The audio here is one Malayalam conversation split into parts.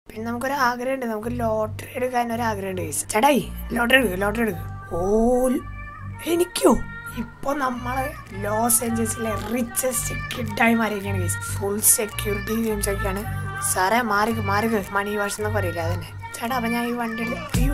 പിന്നെ നമുക്കൊരു ആഗ്രഹമുണ്ട് നമുക്ക് ലോട്ടറി എടുക്കാൻ ഒരു ആഗ്രഹമുണ്ട് ഗൈസ് ചേട്ടായി ലോട്ടറി എടുക്കുക ലോട്ടറി എടുക്കുക ഓ എനിക്കോ ഇപ്പൊ നമ്മള് ലോസ് ഏഞ്ചൽസിലെ റിച്ചസ്റ്റ് കിഡായി മാറിയിരിക്കുകയാണ് ഗൈസ് ഫുൾ സെക്യൂരിറ്റി ഗെയിംസ് ഒക്കെയാണ് സാറേ മാറിക്ക് മാറിക്ക് മണി വാഷ് എന്ന് പറയില്ല അതന്നെ ചേട്ടാ അപ്പൊ ഞാൻ ഈ വണ്ടി എടുത്ത് അയ്യോ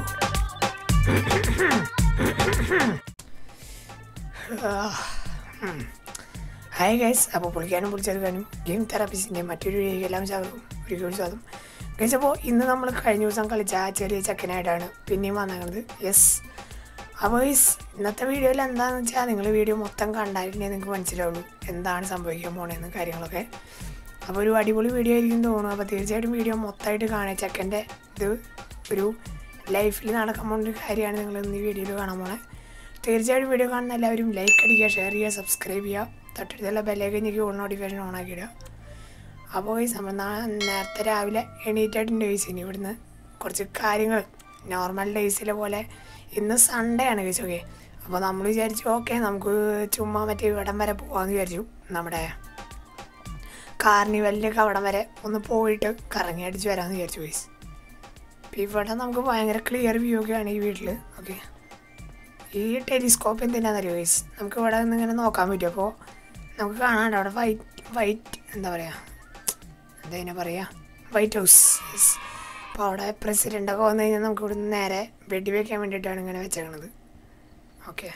ഹായ് ഗൈസ് അപ്പോൾ പൊളിക്കാനും പൊളിച്ചെടുക്കാനും ഗെയിം തെറാപ്പിസ്റ്റിൻ്റെ മറ്റൊരു എല്ലാം സ്വാഗതം ഒരിക്കലും സ്വാഗതം ഗൈസ് അപ്പോൾ ഇന്ന് നമ്മൾ കഴിഞ്ഞ ദിവസം കളിച്ച ആ ചെറിയ ചക്കനായിട്ടാണ് പിന്നെയും വന്നത് യെസ് അപ്പോൾ ഗൈസ് ഇന്നത്തെ വീഡിയോയിൽ എന്താണെന്ന് വെച്ചാൽ നിങ്ങൾ വീഡിയോ മൊത്തം കണ്ടായിട്ടുണ്ടെങ്കിൽ നിങ്ങൾക്ക് മനസ്സിലാവുള്ളൂ എന്താണ് സംഭവിക്കാൻ പോണേന്ന് കാര്യങ്ങളൊക്കെ അപ്പോൾ ഒരു അടിപൊളി വീഡിയോ ആയിരിക്കും തോന്നുന്നു അപ്പോൾ തീർച്ചയായിട്ടും വീഡിയോ മൊത്തമായിട്ട് കാണുക ചെക്കൻ്റെ ഇത് ഒരു ലൈഫിൽ നടക്കാൻ പോകുന്ന ഒരു കാര്യമാണ് നിങ്ങൾ ഇന്ന് ഈ വീഡിയോയിൽ കാണാൻ പോണേ തീർച്ചയായിട്ടും വീഡിയോ കാണുന്ന എല്ലാവരും ലൈക്ക് അടിക്കുക ഷെയർ ചെയ്യുക സബ്സ്ക്രൈബ് ചെയ്യുക തൊട്ടടുത്തുള്ള ബെല്ലേക്ക് എനിക്ക് ഓൺ നോട്ടിഫിക്കേഷൻ ഓൺ ആക്കിയിടുക അപ്പോൾ ഗൈസ് നമ്മൾ നാ- നേരത്തെ രാവിലെ എണീറ്റായിട്ടുണ്ട് ഗൈസ് ഇനി ഇവിടുന്ന് കുറച്ച് കാര്യങ്ങൾ നോർമൽ ഡേയ്സിലെ പോലെ ഇന്ന് സൺഡേ ആണ് ഗൈസ് ഓക്കെ അപ്പോൾ നമ്മൾ വിചാരിച്ചു ഓക്കെ നമുക്ക് ചുമ്മാ മറ്റേ ഇവിടം വരെ പോകാമെന്ന് വിചാരിച്ചു നമ്മുടെ കാർണിവലിൻ്റെയൊക്കെ അവിടം വരെ ഒന്ന് പോയിട്ട് കറങ്ങി അടിച്ച് വരാമെന്ന് വിചാരിച്ചു ഗൈസ് ഇപ്പോൾ ഇവിടെ നമുക്ക് ഭയങ്കര ക്ലിയർ വ്യൂ ഒക്കെയാണ് ഈ വീട്ടിൽ ഓക്കെ ഈ ടെലിസ്കോപ്പ് എന്തിനാണെന്നറിയോ ഗൈസ് നമുക്ക് ഇവിടെ നിന്ന് ഇങ്ങനെ നോക്കാൻ പറ്റും അപ്പോൾ നമുക്ക് കാണാണ്ട് അവിടെ വൈറ്റ് വൈറ്റ് എന്താ പറയുക എന്താ ഇതിനെ പറയുക വൈറ്റ് ഹൗസ് യെസ് അപ്പോൾ അവിടെ പ്രസിഡൻ്റൊക്കെ വന്നു കഴിഞ്ഞാൽ നമുക്ക് ഇവിടുന്ന് നേരെ വെടി വയ്ക്കാൻ വേണ്ടിയിട്ടാണ് ഇങ്ങനെ വെച്ചേക്കണത് ഓക്കെ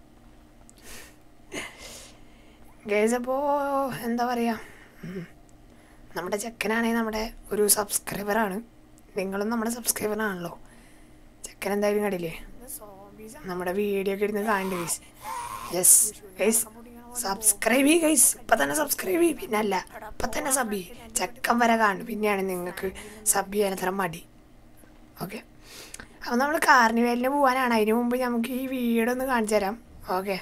ഗേസ് അപ്പോൾ എന്താ പറയുക ഉം. നമ്മുടെ ചെക്കനാണെങ്കിൽ നമ്മുടെ ഒരു സബ്സ്ക്രൈബറാണ് നിങ്ങളും നമ്മുടെ സബ്സ്ക്രൈബറാണല്ലോ ചെക്കൻ എന്തായാലും കണ്ടില്ലേ നമ്മുടെ വീഡിയോ ഒക്കെ ഇരുന്ന് കാണേണ്ടി ഗൈസ് യെസ് ഗൈസ് സബ്സ്ക്രൈബ് ചെയ്യ് ഗൈസ് ഇപ്പം തന്നെ സബ്സ്ക്രൈബ് ചെയ്യ് പിന്നെ അല്ല ഇപ്പം തന്നെ സബ് ചെയ്യ് ചെക്കൻ വരെ കാണും പിന്നെയാണ് നിങ്ങൾക്ക് സബ് ചെയ്യാൻ അത്ര മടി ഓക്കെ അപ്പോൾ നമ്മൾ കാർണിവലിന് പോകാനാണ് അതിന് മുമ്പ് നമുക്ക് ഈ വീടൊന്ന് കാണിച്ചു തരാം ഓക്കെ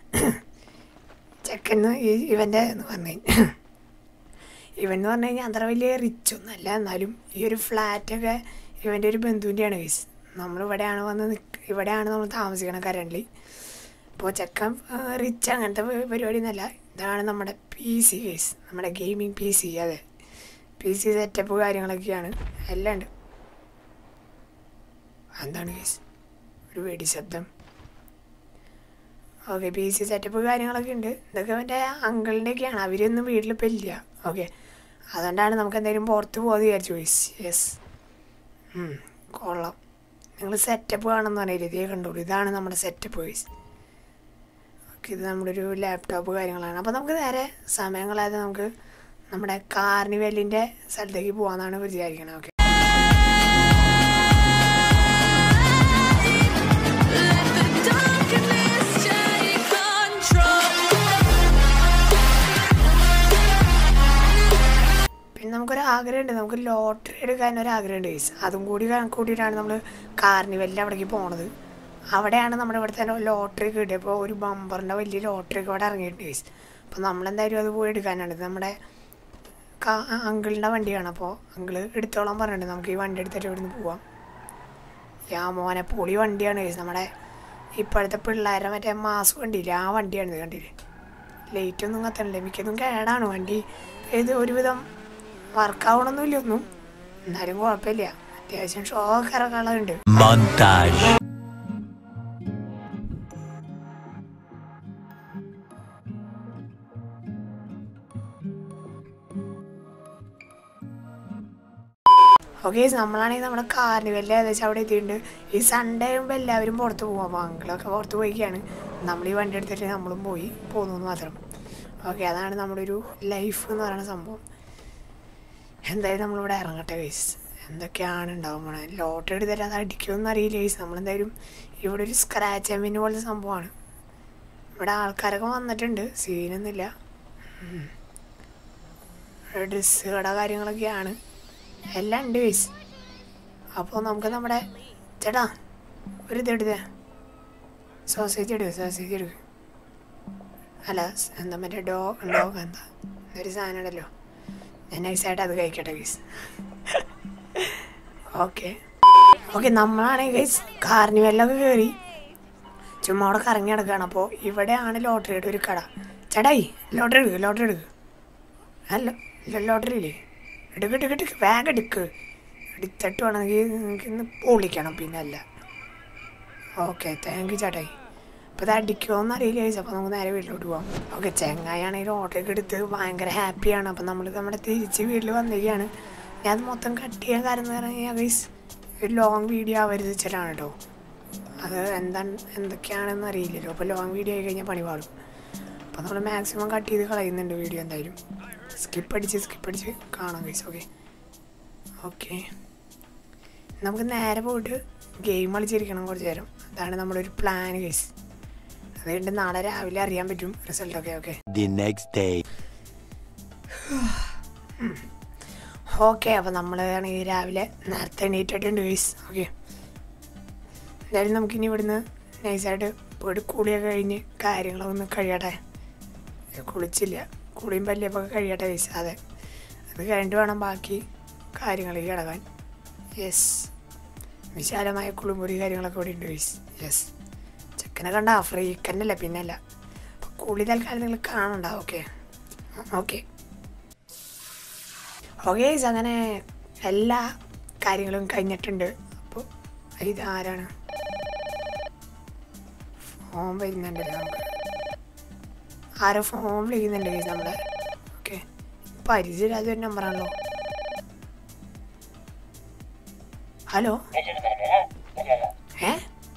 ചെക്കൻ ഇവൻ്റെ എന്ന് പറഞ്ഞു ഇവൻ എന്ന് പറഞ്ഞു കഴിഞ്ഞാൽ അത്ര വലിയ റിച്ച് ഒന്നുമല്ല എന്നാലും ഈ ഒരു ഫ്ലാറ്റൊക്കെ ഇവൻ്റെ ഒരു ബന്ധുവിൻ്റെയാണ് കേസ് നമ്മളിവിടെയാണ് വന്ന് നിൽക്ക ഇവിടെയാണ് നമ്മൾ താമസിക്കണ കരണ്ടിൽ ഇപ്പോൾ ചെക്കൻ റിച്ച് അങ്ങനത്തെ പ- പരിപാടി ഒന്നുമല്ല ഇതാണ് നമ്മുടെ പി സി കേസ് നമ്മുടെ ഗെയിമിങ് പി സി അതെ പി സി സെറ്റപ്പ് കാര്യങ്ങളൊക്കെയാണ് എല്ലാം ഉണ്ട് എന്താണ് കേസ് ഒരു വെടി ശബ്ദം ഓക്കെ പി സി സെറ്റപ്പ് കാര്യങ്ങളൊക്കെ ഉണ്ട് ഇതൊക്കെ അവൻ്റെ അങ്കിളിൻ്റെയൊക്കെയാണ് അവരൊന്നും വീട്ടിലിപ്പോൾ ഇല്ല ഓക്കെ അതുകൊണ്ടാണ് നമുക്ക് എന്തെങ്കിലും പുറത്ത് പോകാമെന്ന് വിചാരിച്ചു വോയിസ് യെസ് കൊള്ളാം നിങ്ങൾ സെറ്റപ്പ് കാണുമെന്ന് പറഞ്ഞില്ല ഇതേ കണ്ടോളൂ ഇതാണ് നമ്മുടെ സെറ്റപ്പ് വോയിസ് ഓക്കെ ഇത് നമ്മുടെ ഒരു ലാപ്ടോപ്പ് കാര്യങ്ങളാണ് അപ്പോൾ നമുക്ക് നേരെ സമയങ്ങളായത് നമുക്ക് നമ്മുടെ കാർണിവലിൻ്റെ സ്ഥലത്തേക്ക് പോകാമെന്നാണ് വിചാരിക്കണത് ഓക്കെ Darkness take control. പിന്നെ നമുക്കൊരു ആഗ്രഹമുണ്ട് നമുക്ക് ലോട്ടറി എടുക്കാൻ ഒരു ആഗ്രഹമുണ്ട് ഗൈസ് അതും കൂടി ക- കൂട്ടിയിട്ടാണ് നമ്മൾ കാർണിവലിൻ്റെ അവിടേക്ക് പോണത് അവിടെയാണ് നമ്മുടെ ഇവിടുത്തെ ലോട്ടറി കിട്ടിയപ്പോൾ ഒരു ബമ്പറിൻ്റെ വലിയ ലോട്ടറി ഒക്കെ അവിടെ ഇറങ്ങിയിട്ടുണ്ട് ഗൈസ് അപ്പോൾ നമ്മളെന്തായാലും അത് പോയി എടുക്കാനാണ് ഇത് നമ്മുടെ അങ്കിളിൻ്റെ വണ്ടിയാണ് അപ്പോൾ അങ്കിള് എടുത്തോളാൻ പറഞ്ഞിട്ടുണ്ട് നമുക്ക് ഈ വണ്ടി എടുത്തിട്ട് ഇവിടുന്ന് പോവാം യാ മോനെ പൊളി വണ്ടിയാണ് ഗൈസ് നമ്മുടെ ഇപ്പോഴത്തെ പിള്ളേരെ മറ്റേ മാസ് വണ്ടിയില്ലേ ആ വണ്ടിയാണ് ഇത് കണ്ടില്ലേ ലൈറ്റ് ഒന്നും കത്തണില്ല മിക്കതും കേടാണ് വണ്ടി ഇത് ഒരുവിധം വർക്കാവണമെന്നില്ല ഒന്നും എന്നാലും കുഴപ്പമില്ല അത്യാവശ്യം ഷോക്ക് ഇറക്കാനുണ്ട് Montage. ഓക്കെ നമ്മളാണെങ്കിൽ നമ്മുടെ കാർണിവലിൽ ഏകദേശം അവിടെ എത്തിയിട്ടുണ്ട് ഈ സൺഡേ ആകുമ്പോൾ എല്ലാവരും പുറത്ത് പോകും അപ്പോൾ അങ്കിളൊക്കെ പുറത്ത് പോയിക്കാണ് നമ്മൾ ഈ വണ്ടി എടുത്തിട്ട് നമ്മളും പോയി പോന്നു എന്ന് മാത്രം ഓക്കെ അതാണ് നമ്മുടെ ഒരു ലൈഫ് എന്ന് പറയുന്ന സംഭവം എന്തായാലും നമ്മളിവിടെ ഇറങ്ങട്ടെ ഗൈസ് എന്തൊക്കെയാണ് ഉണ്ടാവും പോണേ ലോട്ടറി എടുത്തിട്ട് അത് അടിക്കുമെന്ന് അറിയില്ല ഗൈസ് നമ്മളെന്തായാലും ഇവിടെ ഒരു സ്ക്രാച്ച് അമ്മിന് പോലത്തെ സംഭവമാണ് ഇവിടെ ആൾക്കാരൊക്കെ വന്നിട്ടുണ്ട് സീനൊന്നുമില്ല ഡ്രസ്സ് കട കാര്യങ്ങളൊക്കെയാണ് എല്ലാം ഉണ്ട് ഗൈസ് അപ്പോൾ നമുക്ക് നമ്മുടെ ചേട്ടാ ഒരു ഇത് എടുത്തേ സോസേജ് എടുക്കുക സോസേജ് എടുക്കുക അല്ല സ് എന്താ മറ്റേ ഡോ ഡോഗ് എന്താ ഒരു സാധനം ഉണ്ടല്ലോ ഞാൻ നൈസായിട്ട് അത് കഴിക്കട്ടെ ഗൈസ് ഓക്കെ ഓക്കെ നമ്മളാണെങ്കിൽ ഗൈസ് കാർണിവലിലൊക്കെ കയറി ചുമ്മാ അവിടെ കറങ്ങി കിടക്കുകയാണ് അപ്പോൾ ഇവിടെയാണ് ലോട്ടറിയുടെ ഒരു കട ചേട്ടായി ലോട്ടറി എടുക്കുക ലോട്ടറി എടുക്കുക അല്ല ലോട്ടറി ഇല്ലേ എടുക്ക് എടുക്ക് എടുക്ക് ബാഗ് എടുക്ക് എടുത്തിട്ട് വേണമെങ്കിൽ നിങ്ങൾക്ക് ഇന്ന് പൊളിക്കണം പിന്നെ അല്ല ഓക്കെ താങ്ക് യു ചേട്ടായി അപ്പോൾ ഇത് അടിക്കുമോയെന്ന് അറിയില്ല ചോദിച്ചു അപ്പോൾ നമുക്ക് നേരെ വീട്ടിലോട്ട് പോകാം ഓക്കെ ചെങ്ങായാണെങ്കിൽ ഓട്ടോയൊക്കെ എടുത്ത് ഭയങ്കര ഹാപ്പിയാണ് അപ്പോൾ നമ്മൾ നമ്മുടെ തിരിച്ച് വീട്ടിൽ വന്നിരിക്കുകയാണ് ഞാൻ അത് മൊത്തം കട്ട് ചെയ്യാൻ കാരണം എന്ന് പറഞ്ഞാൽ ഗൈസ് ഒരു ലോങ് വീഡിയോ ആവരുത് വെച്ചിട്ടാണ് കേട്ടോ അത് എന്താണ് എന്തൊക്കെയാണെന്ന് അറിയില്ലല്ലോ അപ്പോൾ ലോങ് വീഡിയോ ആയി കഴിഞ്ഞാൽ പണി പാടും അപ്പോൾ നമ്മൾ മാക്സിമം കട്ട് ചെയ്ത് കളയുന്നുണ്ട് വീഡിയോ എന്തായാലും സ്കിപ്പ് അടിച്ച് സ്കിപ്പ് അടിച്ച് കാണാം ഗൈസ് ഓക്കെ ഓക്കെ നമുക്ക് നേരെ പോയിട്ട് ഗെയിം കളിച്ചിരിക്കണം കുറച്ച് നേരം അതാണ് നമ്മുടെ ഒരു പ്ലാൻ ഗൈസ് അതുകൊണ്ട് നാളെ രാവിലെ അറിയാൻ പറ്റും റിസൾട്ടൊക്കെ okay The next day. Okay അപ്പോൾ നമ്മൾ ആണെങ്കിൽ രാവിലെ നേരത്തെ എണീറ്റിട്ടുണ്ട് ഗൈസ് ഓക്കെ എന്തായാലും നമുക്കിനി ഇവിടുന്ന് നൈസായിട്ട് പോയിട്ട് കുളിയൊക്കെ കഴിഞ്ഞ് കാര്യങ്ങളൊക്കെ ഒന്ന് കഴിയട്ടെ ഏ, കുളിച്ചില്ല കുളിയും പല്ലിയപ്പോൾ കഴിയട്ടെ ഗൈസ് അതെ അത് കഴിഞ്ഞിട്ട് വേണം ബാക്കി കാര്യങ്ങളിലേക്ക് കിടക്കാൻ യെസ് വിശാലമായ കുളിമുറി കാര്യങ്ങളൊക്കെ ഇവിടെ ഉണ്ട് ഗൈസ് യെസ് ചെക്കനെ കണ്ട ഫ്രീക്കന്നല്ല പിന്നല്ല അപ്പോൾ കുളി തൽക്കാലം നിങ്ങൾ കാണണ്ട ഓക്കെ ഓക്കെ ഓക്കെ അങ്ങനെ എല്ലാ കാര്യങ്ങളും കഴിഞ്ഞിട്ടുണ്ട് അപ്പോൾ ഇത് ആരാണ് ഫോൺ വരുന്നുണ്ടല്ലോ നമുക്ക് ആരോ ഫോൺ വിളിക്കുന്നുണ്ട് guys നമ്മളെ ഓക്കെ പരിചയമില്ലാത്ത ഒരു നമ്പറാണല്ലോ ഹലോ ഏ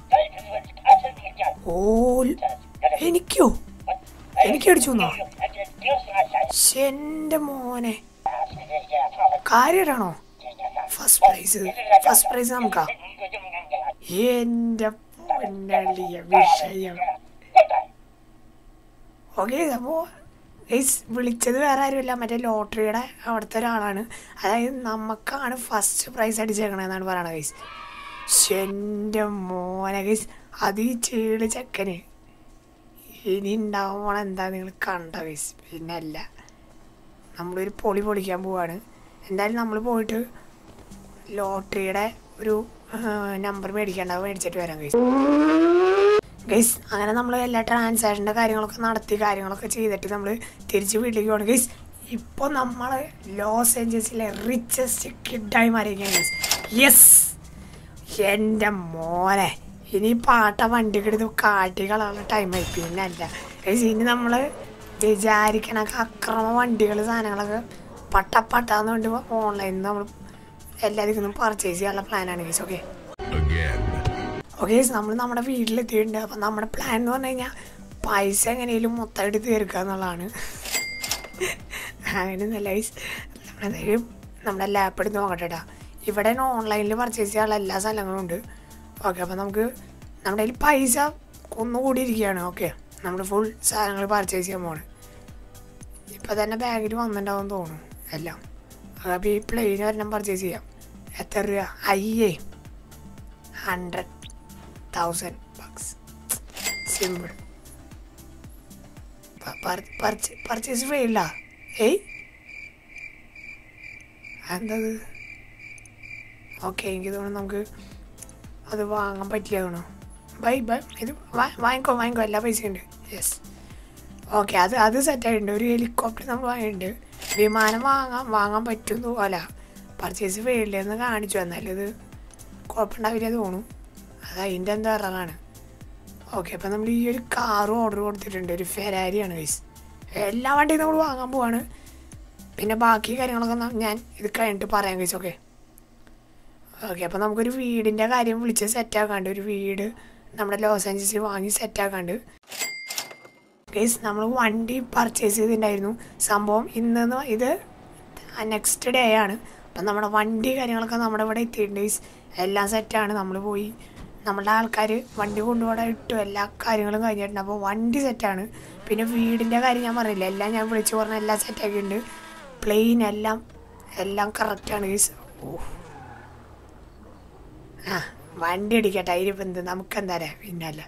ഓ എനിക്കോ എനിക്ക് അടിച്ചു എന്നോ ശ്ശെ, എൻ്റെ മോനെ കാര്യമാണോ ഫസ്റ്റ് പ്രൈസ് ഫസ്റ്റ് പ്രൈസ് നമുക്കാ എൻ്റെ പൊന്നളിയ വിഷയം ഓക്കെ അപ്പോൾ ഗൈസ് വിളിച്ചത് വേറെ ആരുമില്ല മറ്റേ ലോട്ടറിയുടെ അവിടുത്തെ ഒരാളാണ് അതായത് നമുക്കാണ് ഫസ്റ്റ് പ്രൈസ് അടിച്ചേക്കണതെന്നാണ് പറയണത് ഗൈസ് എൻ്റെ മോനെ ഗൈസ് അത് ഈ ചീള് ചെക്കന് ഇനി ഉണ്ടാവുമ്പോൾ എന്താ നിങ്ങൾ കണ്ട ഗൈസ് പിന്നെ അല്ല നമ്മളൊരു പൊളി പൊളിക്കാൻ പോവാണ് എന്തായാലും നമ്മൾ പോയിട്ട് ലോട്ടറിയുടെ ഒരു നമ്പർ മേടിക്കേണ്ട മേടിച്ചിട്ട് വരാം ഗൈസ് ഗൈസ് അങ്ങനെ നമ്മൾ എല്ലാ ട്രാൻസാക്ഷൻ്റെ കാര്യങ്ങളൊക്കെ നടത്തി കാര്യങ്ങളൊക്കെ ചെയ്തിട്ട് നമ്മൾ തിരിച്ച് വീട്ടിലേക്ക് പോകണം ഗൈസ് ഇപ്പോൾ നമ്മൾ ലോസ് ഏഞ്ചൽസിലെ റിച്ചസ്റ്റ് കിഡായി മാറിയിരിക്കുകയാണ് ഗൈസ് യെസ് എൻ്റെ മോനെ ഇനി പാട്ട വണ്ടിക്ക് എടുത്ത് കാട്ടികളാണ് ടൈമായി പിന്നെ അല്ല ഗൈസ് ഇനി നമ്മൾ വിചാരിക്കണ അക്രമ വണ്ടികൾ സാധനങ്ങളൊക്കെ പട്ടപ്പട്ടാന്ന് വേണ്ടി ഓൺലൈനിൽ നമ്മൾ എല്ലാവർക്കും പർച്ചേസ് ചെയ്യാനുള്ള പ്ലാനാണ് ഗൈസ് ഓക്കെ ഓക്കെ നമ്മൾ നമ്മുടെ വീട്ടിലെത്തിയിട്ടുണ്ട് അപ്പം നമ്മുടെ പ്ലാൻ എന്ന് പറഞ്ഞു കഴിഞ്ഞാൽ പൈസ എങ്ങനെയും മൊത്തമായിട്ട് തീർക്കുക എന്നുള്ളതാണ് അങ്ങനെ നല്ല ഗൈസ് നമ്മളെന്തായാലും നമ്മുടെ ലാപ്പ് എടുത്ത് നോക്കട്ടെടാ ഇവിടെ ഓൺലൈനിൽ പർച്ചേസ് ചെയ്യാനുള്ള എല്ലാ സ്ഥലങ്ങളും ഉണ്ട് ഓക്കെ അപ്പം നമുക്ക് നമ്മുടെ കയ്യിൽ പൈസ ഒന്നുകൂടി ഇരിക്കുകയാണ് ഓക്കെ നമ്മൾ ഫുൾ സാധനങ്ങൾ പർച്ചേസ് ചെയ്യാൻ പോണ് ഇപ്പം തന്നെ ബാഗിൽ വന്നിട്ടുണ്ടാവും തോന്നുന്നു എല്ലാം അപ്പോൾ ഈ പ്ലെയിൻ ഒരെണ്ണം പർച്ചേസ് ചെയ്യാം എത്ര രൂപ അയ്യേ hundred thousand bucks simple purchase ഫെയിലാ ഏയ് എന്തത് ഓക്കെ എനിക്ക് തോന്നുന്നു നമുക്ക് അത് വാങ്ങാൻ പറ്റില്ല തോന്നുന്നു ബൈ ബൈ ഇത് വാ- വാങ്ങിക്കോ വാങ്ങിക്കോ എല്ലാ പൈസയും ഉണ്ട് യെസ് ഓക്കെ അത് അത് സെറ്റായിട്ടുണ്ട് ഒരു ഹെലികോപ്റ്റർ നമ്മൾ വാങ്ങിയിട്ടുണ്ട് വിമാനം വാങ്ങാൻ വാങ്ങാൻ പറ്റും അല്ല പർച്ചേസ് ഫെയിലെന്ന് കാണിച്ചു എന്നാലും ഇത് കുഴപ്പമുണ്ടാവില്ല തോന്നുന്നു അത് അതിൻ്റെ എന്താ എററാണ് ഓക്കെ അപ്പം നമ്മൾ ഈ ഒരു കാറും ഓർഡർ കൊടുത്തിട്ടുണ്ട് ഒരു ഫെരാരിയാണ് ഗൈസ് എല്ലാ വണ്ടിയും നമ്മൾ വാങ്ങാൻ പോവാണ് പിന്നെ ബാക്കി കാര്യങ്ങളൊക്കെ ന- ഞാൻ ഇത് കഴിഞ്ഞിട്ട് പറയാം ഗൈസ് ഓക്കെ ഓക്കെ അപ്പം നമുക്കൊരു വീടിൻ്റെ കാര്യം വിളിച്ച് സെറ്റാക്കാണ്ട് ഒരു വീട് നമ്മുടെ ലോസ് ഏഞ്ചൽസിൽ വാങ്ങി സെറ്റാക്കാണ്ട് ഗൈസ് നമ്മൾ വണ്ടി പർച്ചേസ് ചെയ്തിട്ടുണ്ടായിരുന്നു സംഭവം ഇന്ന് ഇത് നെക്സ്റ്റ് ഡേ ആണ് അപ്പം നമ്മുടെ വണ്ടി കാര്യങ്ങളൊക്കെ നമ്മുടെ ഇവിടെ എത്തിയിട്ടുണ്ട് ഗൈസ് എല്ലാം സെറ്റാണ് നമ്മൾ പോയി നമ്മളുടെ ആൾക്കാർ വണ്ടി കൊണ്ടുപോകാൻ ഇട്ടു എല്ലാ കാര്യങ്ങളും കഴിഞ്ഞിട്ടുണ്ട് അപ്പോൾ വണ്ടി സെറ്റാണ് പിന്നെ വീടിൻ്റെ കാര്യം ഞാൻ പറഞ്ഞില്ല എല്ലാം ഞാൻ വിളിച്ച് പറഞ്ഞ എല്ലാം സെറ്റാക്കിയിട്ടുണ്ട് പ്ലെയിൻ എല്ലാം എല്ലാം കറക്റ്റാണ് ഗൈസ് ഓ ആ വണ്ടി അടിക്കട്ടെ അതിനിപ്പോൾ എന്ത് നമുക്കെന്താ പിന്നല്ല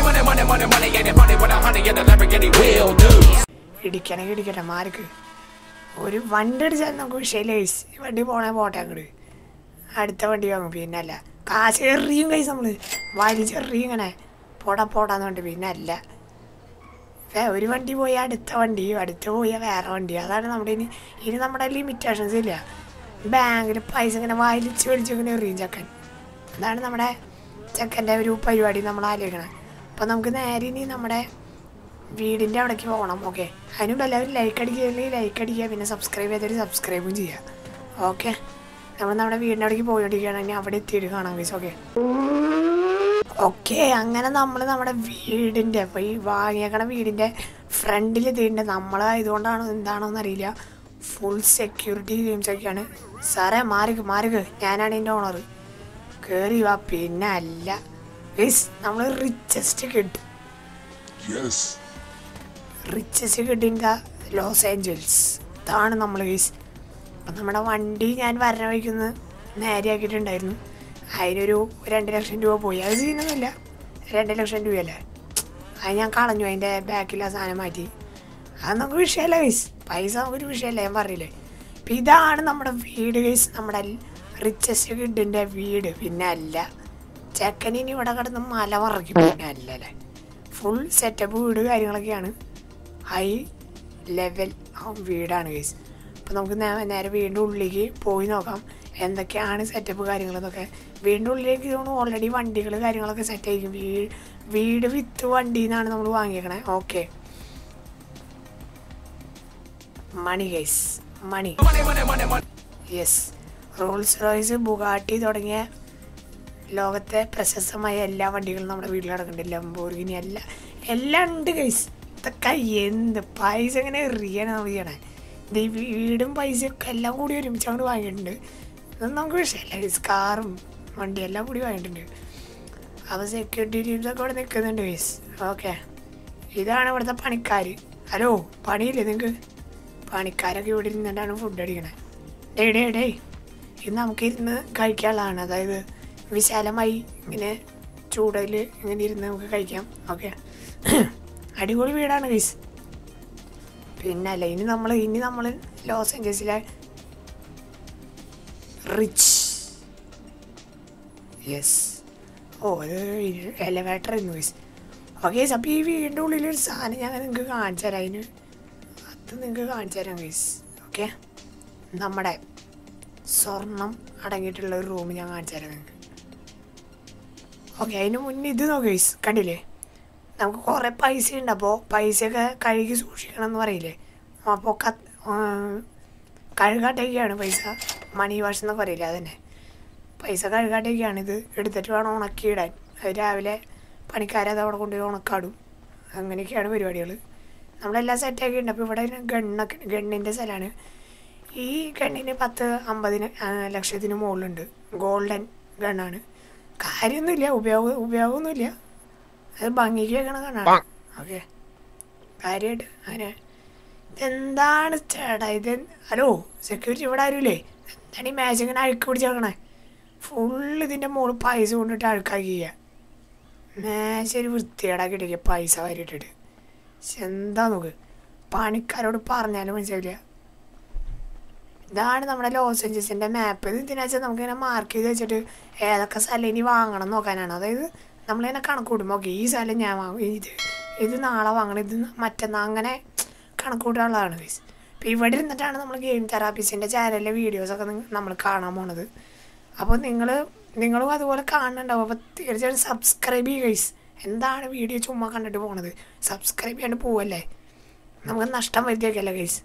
ഇടിക്കണമെങ്കിൽ ഇടിക്കട്ടെ മാർക്ക് ഒരു വണ്ടി അടിച്ചാൽ നമുക്ക് വിഷയമില്ല ഗൈസ് ഈ വണ്ടി പോണേ പോട്ടെ അങ്ങോട്ട് അടുത്ത വണ്ടി വാങ്ങും പിന്നെ അല്ല കാശ് എറിയും കൈസ് നമ്മൾ വലിച്ചെറിയും ഇങ്ങനെ പോടാ പോടാന്ന് പറഞ്ഞിട്ട് പിന്നെ അല്ല ഏ ഒരു വണ്ടി പോയി അടുത്ത വണ്ടി അടുത്ത പോയാൽ വേറെ വണ്ടി അതാണ് നമ്മുടെ ഇനി ഇനി നമ്മുടെ ലിമിറ്റേഷൻസ് ഇല്ല ബാങ്കിൽ പൈസ ഇങ്ങനെ വലിച്ച് വലിച്ച് ഇങ്ങനെ എറിയും ചക്കൻ അതാണ് നമ്മുടെ ചെക്കൻ്റെ ഒരു പരിപാടി നമ്മൾ ആലോചിക്കണം അപ്പോൾ നമുക്ക് നേരെ ഇനി നമ്മുടെ വീടിൻ്റെ അവിടേക്ക് പോകണം ഓക്കെ അതിനുണ്ട് എല്ലാവരും ലൈക്ക് അടിക്കുകയാണെങ്കിൽ ലൈക്ക് അടിക്കുക പിന്നെ സബ്സ്ക്രൈബ് ചെയ്തൊരു സബ്സ്ക്രൈബും ചെയ്യുക ഓക്കെ നമ്മൾ നമ്മുടെ വീടിൻ്റെ അവിടേക്ക് പോയിക്കൊണ്ടിരിക്കുകയാണ് ഇനി അവിടെ എത്തിയിട്ട് കാണാം ഗൈസ് ഓക്കെ ഓക്കെ അങ്ങനെ നമ്മൾ നമ്മുടെ വീടിൻ്റെ അപ്പോൾ ഈ വാങ്ങിയേക്കണ വീടിൻ്റെ ഫ്രണ്ടിൽ എത്തിയിട്ടുണ്ട് നമ്മളായതുകൊണ്ടാണോ എന്താണോ എന്നറിയില്ല ഫുൾ സെക്യൂരിറ്റി ടീംസ് ഒക്കെയാണ് സാറേ മാറിക്ക് മാറിക്ക് ഞാനാണ് എൻ്റെ ഓണർ കയറി വാ പിന്നെ അല്ല ഗൈസ് നമ്മൾ richest kid Yes. Richest kid in the Los Angeles ഇതാണ് നമ്മൾ ഗൈസ് അപ്പം നമ്മുടെ വണ്ടി ഞാൻ വരണ വഴിക്കുന്ന് നേരെയാക്കിയിട്ടുണ്ടായിരുന്നു അതിനൊരു രണ്ട് ലക്ഷം രൂപ പോയി അത് സീനൊന്നുമില്ല രണ്ട് ലക്ഷം രൂപയല്ലേ അത് ഞാൻ കളഞ്ഞു അതിൻ്റെ ബാക്കിൽ ആ സാധനം മാറ്റി അത് നമുക്ക് വിഷയമല്ല ഗൈസ് പൈസ നമുക്കൊരു വിഷയമല്ല ഞാൻ പറഞ്ഞില്ലേ അപ്പം ഇതാണ് നമ്മുടെ വീട് ഗൈസ് നമ്മുടെ റിച്ചസ്റ്റ് കിഡിൻ്റെ വീട് പിന്നെ അല്ല ചെക്കനിനി ഇവിടെ കിടന്ന് മല മറക്കും പിന്നെ അല്ലല്ലേ ഫുൾ സെറ്റപ്പ് വീട് കാര്യങ്ങളൊക്കെയാണ് ഹൈ ലെവൽ ആ വീടാണ് ഗൈസ് അപ്പോൾ നമുക്ക് നേ- നേരെ വീടിൻ്റെ ഉള്ളിലേക്ക് പോയി നോക്കാം എന്തൊക്കെയാണ് സെറ്റപ്പ് കാര്യങ്ങളെന്നൊക്കെ വീടിൻ്റെ ഉള്ളിലേക്ക് തോന്നുന്നു ഓൾറെഡി വണ്ടികൾ കാര്യങ്ങളൊക്കെ സെറ്റ് ആയിരിക്കും വീ- വീട് വിത്ത് വണ്ടി എന്നാണ് നമ്മൾ വാങ്ങിയേക്കണേ okay money guys money yes Rolls Royce Bugatti തുടങ്ങിയ ലോകത്തെ പ്രശസ്തമായ എല്ലാ വണ്ടികളും നമ്മുടെ വീട്ടിൽ കിടക്കുന്നുണ്ട് ലംബോർഗിനി എല്ലാം എല്ലാം ഉണ്ട് ഗൈസ് ഇതൊക്കെ എന്ത് പൈസ എങ്ങനെ എറിയാണ് ചെയ്യണേ ഇത് ഈ വീടും പൈസയൊക്കെ എല്ലാം കൂടി ഒരുമിച്ച് അങ്ങോട്ട് വാങ്ങിയിട്ടുണ്ട് ഇതൊന്നും നമുക്ക് വിഷയമല്ല ഗൈസ് കാറും വണ്ടി എല്ലാം കൂടി വാങ്ങിയിട്ടുണ്ട് അപ്പോൾ സെക്യൂരിറ്റി ടീംസ് ഒക്കെ ഇവിടെ നിൽക്കുന്നുണ്ട് ഗൈസ് ഓക്കെ ഇതാണ് ഇവിടുത്തെ പണിക്കാർ ഹലോ പണിയില്ലേ നിങ്ങൾക്ക് പണിക്കാരൊക്കെ ഇവിടെ ഇരുന്നിട്ടാണ് ഫുഡ് അടിക്കണേ ഡേ ഡേ ഡേ ഇത് നമുക്ക് ഇരുന്ന് കഴിക്കാനുള്ളതാണ് അതായത് വിശാലമായി ഇങ്ങനെ ചൂടയിൽ ഇങ്ങനെ ഇരുന്ന് നമുക്ക് കഴിക്കാം ഓക്കെ അടിപൊളി വീടാണ് ഗൈസ് പിന്നെ അല്ല ഇനി നമ്മൾ ഇനി നമ്മൾ ലോസ് ഏഞ്ചൽസിലെ റിച്ച് യെസ് ഓ അത് എലവേറ്റർ ആയിരുന്നു ഗൈസ് ഓക്കെ ഗൈസ് അപ്പോൾ ഈ വീടിൻ്റെ ഉള്ളിൽ ഒരു സാധനം ഞാൻ നിങ്ങൾക്ക് കാണിച്ചു തരാം അതിന് അത് നിങ്ങൾക്ക് കാണിച്ചു തരാം ഗൈസ് ഓക്കെ നമ്മുടെ സ്വർണം അടങ്ങിയിട്ടുള്ള ഒരു റൂം ഞാൻ കാണിച്ചു തരാം നിങ്ങൾക്ക് ഓക്കെ അതിന് മുന്നേ ഇത് നോക്ക് ഗൈസ് കണ്ടില്ലേ നമുക്ക് കുറേ പൈസ ഉണ്ട് അപ്പോൾ പൈസയൊക്കെ കഴുകി സൂക്ഷിക്കണം എന്ന് പറയില്ലേ അപ്പോൾ ക കഴുകാട്ടേക്കാണ് പൈസ മണി വാഷ് എന്നൊക്കെ പറയില്ലേ അതന്നെ പൈസ കഴുകാട്ടേക്കാണ് ഇത് എടുത്തിട്ട് വേണം ഉണക്കിയിടാൻ അത് രാവിലെ പണിക്കാരത് അവിടെ കൊണ്ടുപോയി ഉണക്കാടും അങ്ങനെയൊക്കെയാണ് പരിപാടികൾ നമ്മളെല്ലാം സെറ്റാക്കിയിട്ടുണ്ട് അപ്പോൾ ഇവിടെ ഗണ്ണൊക്കെ ഗണ്ണിൻ്റെ സ്ഥലമാണ് ഈ ഗണ്ണിന് പത്ത് അമ്പതിന് ആ, ലക്ഷത്തിന് മുകളിലുണ്ട് ഗോൾഡൻ ഗണ്ണാണ് കാര്യമൊന്നുമില്ല ഉപയോഗം ഉപയോഗമൊന്നുമില്ല അത് ഭംഗിക്ക് വെക്കണ ഗണ്ണാണ് ഓക്കെ കാര്യമായിട്ട് അങ്ങനെ ഇതെന്താണ് ചേട്ടാ ഇത് ഹലോ സെക്യൂരിറ്റി ഇവിടെ ആരുമില്ലേ എന്താണ് ഈ മാച്ച് ഇങ്ങനെ അഴുക്ക് പിടിച്ചേക്കണേ ഫുള്ള് ഇതിൻ്റെ മുകളിൽ പൈസ കൊണ്ടിട്ട് അഴുക്കാക്കിയ മാച്ച് ഒരു വൃത്തികേടാക്കി ഇടിക്കുക പൈസ വാരിയിട്ടിട്ട് ശ്ശെ, എന്താ നോക്ക് പണിക്കാരോട് പറഞ്ഞാലും മനസ്സിലാവില്ല ഇതാണ് നമ്മുടെ ലോസ് ഏഞ്ചൽസിൻ്റെ മാപ്പ് ഇത് എന്തിനാ വെച്ചാൽ നമുക്കിങ്ങനെ മാർക്ക് ചെയ്ത് വെച്ചിട്ട് ഏതൊക്കെ സ്ഥലം ഇനി വാങ്ങണം എന്ന് നോക്കാനാണ് അതായത് നമ്മളിങ്ങനെ കണക്ക് കൂട്ടുമ്പോൾ ഓക്കെ ഈ സ്ഥലം ഞാൻ വാങ്ങും ഇത് ഇത് നാളെ വാങ്ങണം ഇത് മറ്റന്നാൾ അങ്ങനെ കണക്ക് കൂട്ടാനുള്ളതാണ് ഗൈസ് അപ്പോൾ ഇവിടെ ഇരുന്നിട്ടാണ് നമ്മൾ ഗെയിം തെറാപ്പീസിൻ്റെ ചാനലിലെ വീഡിയോസൊക്കെ നമ്മൾ കാണാൻ പോണത് അപ്പോൾ നിങ്ങൾ നിങ്ങളും അതുപോലെ കാണുന്നുണ്ടാവും അപ്പോൾ തീർച്ചയായിട്ടും സബ്സ്ക്രൈബ് ചെയ്യുക ഗൈസ് എന്താണ് വീഡിയോ ചുമ്മാ കണ്ടിട്ട് പോണത് സബ്സ്ക്രൈബ് ചെയ്യാണ്ട് പോവല്ലേ നമുക്ക് നഷ്ടം വരുത്തിയേക്കല്ലേ ഗൈസ്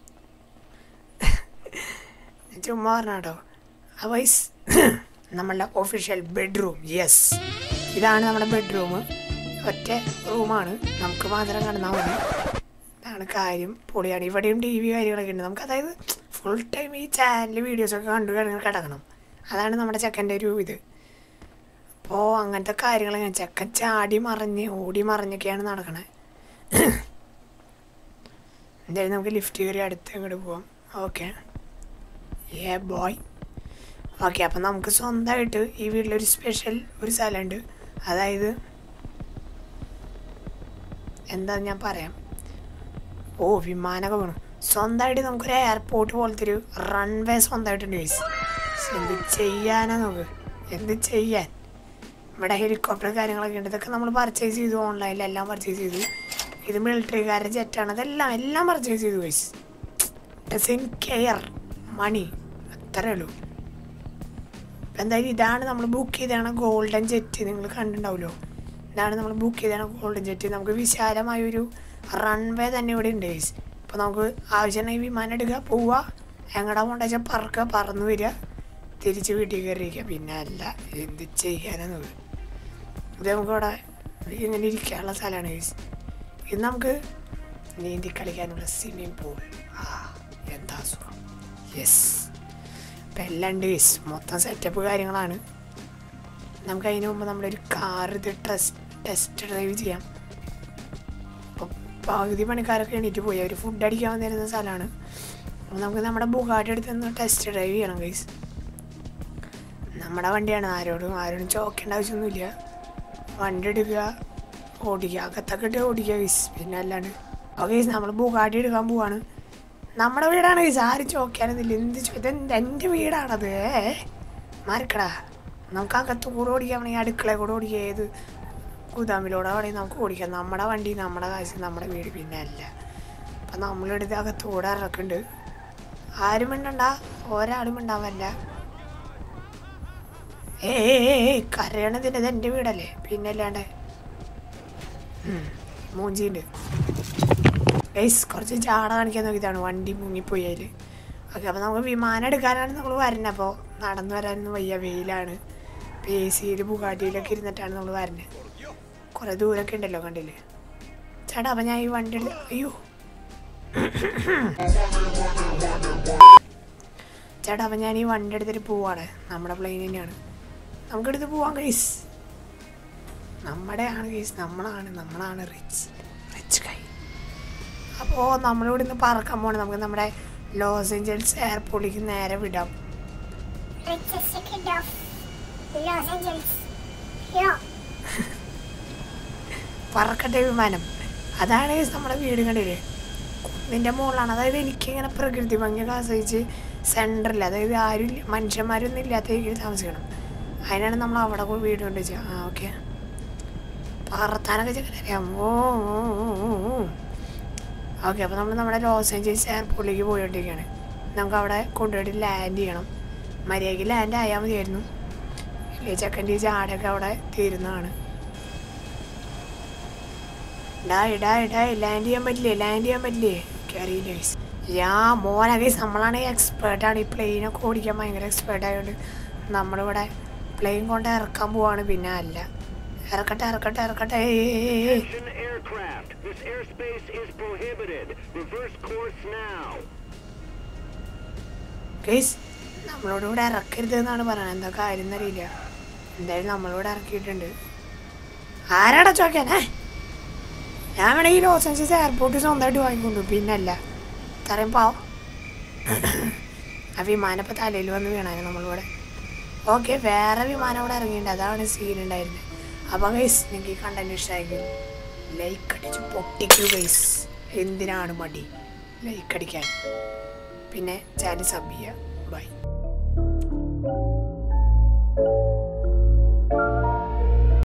ചുമ്മാ പറഞ്ഞാട്ടോ വൈസ് നമ്മളുടെ ഒഫീഷ്യൽ ബെഡ്റൂം യെസ് ഇതാണ് നമ്മുടെ ബെഡ്റൂം ഒറ്റ റൂമാണ് നമുക്ക് മാത്രം കിടന്നാൽ മതി ഇതാണ് കാര്യം പൊളിയാണ് ഇവിടെയും ടി വി കാര്യങ്ങളൊക്കെ ഉണ്ട് നമുക്ക് അതായത് ഫുൾ ടൈം ഈ ചാനൽ വീഡിയോസൊക്കെ കണ്ടു കിടന്ന് കിടക്കണം അതാണ് നമ്മുടെ ചെക്കൻ്റെ ഒരു ഇത് അപ്പോൾ അങ്ങനത്തെ കാര്യങ്ങൾ ഞാൻ ചെക്കൻ ചാടി മറിഞ്ഞ് ഓടി മറിഞ്ഞൊക്കെയാണ് നടക്കണേ എന്തായാലും നമുക്ക് ലിഫ്റ്റ് കയറി അടുത്ത് അങ്ങോട്ട് പോവാം ഓക്കെ ഏ ബോയ് ഓക്കെ അപ്പം നമുക്ക് സ്വന്തമായിട്ട് ഈ വീട്ടിലൊരു സ്പെഷ്യൽ ഒരു സ്ഥലമുണ്ട് അതായത് എന്താ ഞാൻ പറയാം ഓ വിമാനമൊക്കെ വേണം സ്വന്തമായിട്ട് നമുക്കൊരു എയർപോർട്ട് പോലത്തെ ഒരു റൺവേ സ്വന്തമായിട്ടുണ്ട് ഗൈസ് എന്ത് ചെയ്യാനാ നോക്ക് എന്ത് ചെയ്യാൻ ഇവിടെ ഹെലികോപ്റ്റർ കാര്യങ്ങളൊക്കെ ഉണ്ട് ഇതൊക്കെ നമ്മൾ പർച്ചേസ് ചെയ്തു ഓൺലൈനിൽ എല്ലാം പർച്ചേസ് ചെയ്തു ഇത് മിലിറ്ററിക്കാരുടെ ജെറ്റാണ് അതെല്ലാം എല്ലാം പർച്ചേസ് ചെയ്തു ഗൈസ് ഡസൻ കെയർ മണി അത്രേ ഉള്ളൂ ഇപ്പം എന്തായാലും ഇതാണ് നമ്മൾ ബുക്ക് ചെയ്താണ് ഗോൾഡൻ ജെറ്റ് നിങ്ങൾ കണ്ടിട്ടുണ്ടാവുമല്ലോ ഇതാണ് നമ്മൾ ബുക്ക് ചെയ്താണ് ഗോൾഡൻ ജെറ്റ് നമുക്ക് വിശാലമായൊരു റൺവേ തന്നെ ഇവിടെ ഉണ്ട് ഗൈസ് ഇപ്പോൾ നമുക്ക് ആവശ്യമുണ്ടെങ്കിൽ വിമാനം എടുക്കുക പോവുക എങ്ങടാ പോകേണ്ട വെച്ചാൽ പറക്കുക പറന്ന് വരിക തിരിച്ച് വീട്ടിൽ കയറിയിരിക്കുക പിന്നെ അല്ല എന്ത് ചെയ്യാനെന്നത് ഇത് നമുക്കിവിടെ ഇങ്ങനെ ഇരിക്കാനുള്ള സ്ഥലമാണ് ഗൈസ് ഇത് നമുക്ക് നീന്തി കളിക്കാനുള്ള സ്വിമ്മിങ് പൂൾ ആ എന്താ സുഖം യെസ് ഇപ്പം എല്ലാം ഉണ്ട് ഗൈസ് മൊത്തം സെറ്റപ്പ് കാര്യങ്ങളാണ് നമുക്ക് അതിന് മുമ്പ് നമ്മളൊരു കാർ ഇത് ടെസ്റ്റ് ടെസ്റ്റ് ഡ്രൈവ് ചെയ്യാം അപ്പോൾ പകുതി പണിക്കാരൊക്കെ എണീറ്റ് പോയി അവർ ഫുഡ് അടിക്കാൻ വന്നിരുന്ന സ്ഥലമാണ് അപ്പോൾ നമുക്ക് നമ്മുടെ ബുഗാട്ടി എടുത്ത് നിന്ന് ടെസ്റ്റ് ഡ്രൈവ് ചെയ്യണം ഗൈസ് നമ്മുടെ വണ്ടിയാണ് ആരോടും ആരോടും ചോക്കേണ്ട ആവശ്യമൊന്നുമില്ല വണ്ടി എടുക്കുക ഓടിക്കുക അകത്തൊക്കെ ഇട്ട് ഓടിക്കുക ഗൈസ് പിന്നെ അല്ലാണ്ട് അപ്പോൾ ഗൈസ് നമ്മൾ ബുഗാട്ടി എടുക്കാൻ പോവാണ് നമ്മുടെ വീടാണ് ഗൈസ് ആരും ചോക്കാനൊന്നുമില്ല എന്ത് ചോ- ഇതെന്ത് എൻ്റെ വീടാണത് ഏ മാറിക്കടാ നമുക്ക് അകത്ത് കൂടെ ഓടിക്കാൻ വേണമെങ്കിൽ അടുക്കളയിൽ കൂടെ ഓടിക്കുക ഏത് കുതാമിലൂടെ വേണമെങ്കിൽ നമുക്ക് ഓടിക്കാം നമ്മുടെ വണ്ടി നമ്മുടെ കാശ് നമ്മുടെ വീട് പിന്നെ അല്ല അപ്പം നമ്മളെടുത്ത് അകത്തൂടെ ഇറക്കുന്നുണ്ട് ആരും മിണ്ടണ്ട ഒരാളും മിണ്ടാവല്ല ഏ കരയണതിൻ്റെ ഇത് എൻ്റെ വീടല്ലേ പിന്നെ അല്ലാണ്ട് ഉം, മൂഞ്ചിയുണ്ട് ഗൈസ് കുറച്ച് ചാട കാണിക്കാൻ നോക്കിയതാണ് വണ്ടി മുങ്ങിപ്പോയി അതിൽ ഓക്കെ അപ്പോൾ നമുക്ക് വിമാനം എടുക്കാനാണ് നമ്മൾ വരുന്നത് അപ്പോൾ നടന്നു വരാനൊന്നും വയ്യ വെയിലാണ് പി എ സിയിൽ ബുഗാട്ടിയിലൊക്കെ ഇരുന്നിട്ടാണ് നമ്മൾ വരുന്നത് കുറേ ദൂരമൊക്കെ ഉണ്ടല്ലോ കണ്ടില്ലേ ചേട്ടാ അപ്പം ഞാൻ ഈ വണ്ടി എടുത്ത് അയ്യോ ചേട്ടാ അപ്പം ഞാൻ ഈ വണ്ടി എടുത്തിട്ട് പോവാണ് നമ്മുടെ പ്ലെയിൻ തന്നെയാണ് നമുക്കെടുത്ത് പോവാം ഗൈസ് നമ്മുടെയാണ് ഗൈസ് നമ്മളാണ് നമ്മളാണ് റിച്ച് റിച്ച് കൈ അപ്പോൾ നമ്മളിവിടെ നിന്ന് പറക്കാൻ പോകണം നമുക്ക് നമ്മുടെ ലോസ് ഏഞ്ചൽസ് എയർപോർട്ടിലേക്ക് നേരെ വിടാം richest kid of Los Angeles. Yo, പറക്കട്ടെ വിമാനം അതാണ് guys നമ്മുടെ വീട് കണ്ടില്ലേ കുന്നിൻ്റെ മുകളിലാണ് അതായത് എനിക്കിങ്ങനെ പ്രകൃതി ഭംഗിയൊക്കെ ആസ്വദിച്ച് സെൻറ്ററിൽ അതായത് ആരും ഇല്ല- മനുഷ്യന്മാരൊന്നും ഇല്ലാത്ത രീതിയിൽ താമസിക്കണം അതിനാണ് നമ്മൾ അവിടെ പോയി വീട് കൊണ്ട് വെച്ചത് ആ ഓക്കെ പറത്താനൊക്കെ ചെങ്ങനെ അറിയാം ഓ ഓക്കെ അപ്പോൾ നമ്മൾ നമ്മുടെ ലോസ് ഏഞ്ചൽസ് എയർപോർട്ടിലേക്ക് പോയിക്കൊണ്ടിരിക്കുകയാണ് നമുക്ക് അവിടെ കൊണ്ടുപോയിട്ട് ലാൻഡ് ചെയ്യണം മര്യാദയ്ക്ക് ലാൻഡ് ആയാൽ മതിയായിരുന്നു ഇല്ലേ ചെക്കൻ്റെ ഈ ചാടൊക്കെ അവിടെ തീരുന്നതാണ് ഡായ് ഡായ് ഡായ് ലാൻഡ് ചെയ്യാൻ പറ്റില്ലേ ലാൻഡ് ചെയ്യാൻ പറ്റില്ലേ എനിക്കറിയില്ല ഗൈസ് യാ മോനെ ഗൈസ് നമ്മളാണ് എക്സ്പേർട്ടാണ് ഈ പ്ലെയിനൊക്കെ ഓടിക്കാൻ ഭയങ്കര എക്സ്പേർട്ട് ആയതുകൊണ്ട് നമ്മളിവിടെ പ്ലെയിൻ കൊണ്ട് ഇറക്കാൻ പോവാണ് പിന്നെ അല്ല ഇറക്കട്ടെ ഇറക്കട്ടെ ഇറക്കട്ടെ ഏയ് ഏയ് ഏയ് ഏയ്. Attention aircraft. This airspace is prohibited. Reverse course now. Guys നമ്മളോട് ഇവിടെ ഇറക്കരുത് എന്നാണ് പറയുന്നത് എന്താ കാര്യം എന്നറിയില്ല എന്തായാലും നമ്മളിവിടെ ഇറക്കിയിട്ടുണ്ട് ആരാടാ ചോക്കാനേ ഞാൻ വേണമെങ്കിൽ ലോസ് ഏഞ്ചൽസ് എയർപോർട്ട് സ്വന്തമായിട്ട് വാങ്ങിക്കൊണ്ടു പിന്നല്ല ഇത്രയും പാവം ആ വിമാനം ഇപ്പോൾ തലയിൽ വന്ന് വീണായിരുന്നു നമ്മളിവിടെ ഓക്കെ വേറെ വിമാനം ഇവിടെ ഇറങ്ങിയിട്ടുണ്ട് അതാണ് സീൻ ഉണ്ടായിരുന്നത് അപ്പോൾ ഗൈസ് നിങ്ങൾക്ക് ഈ കണ്ടന്റ് ഇഷ്ടമായെങ്കിൽ ലൈക്ക് അടിച്ച് പൊട്ടിക്കൂ ഗൈസ് എന്തിനാണ് മടി ലൈക്ക് അടിക്കാൻ പിന്നെ ചാനൽ സബ് ചെയ്യുക ബൈ